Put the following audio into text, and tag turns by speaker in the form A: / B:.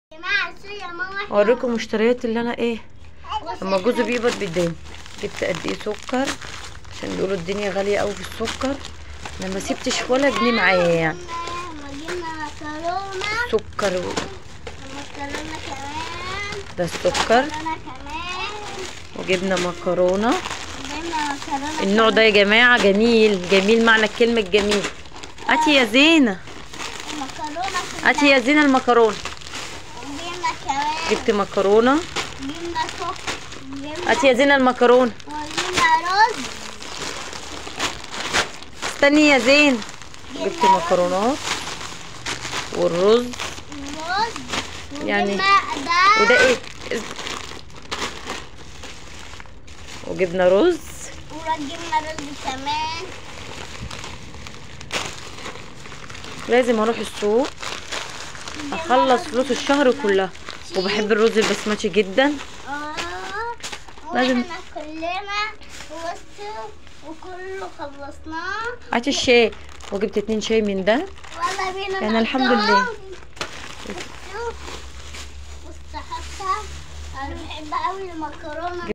A: جماعة شو يا ماما
B: اوريكم مشتريات اللي انا ايه لما جوزي بيقبض بيدين جبت قد ايه سكر عشان بيقولوا الدنيا غاليه قوي في السكر انا ما سبتش ولا جنيه معايا يعني
A: وجبنا مكرونة
B: سكر و-
A: ومكرونة كمان
B: ده السكر
A: مكرونة كمان
B: وجبنا مكرونه
A: وجبنا مكرونة
B: النوع ده يا جماعه جميل جميل معنى كلمه جميل هاتي يا زينه
A: مكرونة
B: هاتي يا زينه المكرونه
A: وجبنا كمان
B: جبت مكرونه
A: جبنا سكر جبنا
B: هاتي يا زينه المكرونه
A: وجبنا رز
B: استني يا زين جبت مكرونات والرز
A: رز
B: يعني-
A: وجبنا ده
B: وده ايه وجبنا رز
A: وجبنا رز كمان
B: لازم اروح السوق اخلص فلوس الشهر كلها وبحب الرز البسمتي جدا
A: اه
B: لازم-
A: واحنا كلنا بصوا وكله خلصناه
B: هاتي الشاي وجبت اتنين شاي من ده
A: ولا بينا
B: يعني الحمد لله.
A: نقطعهم. بصوا مستحبة انا بحب قوي المكرونة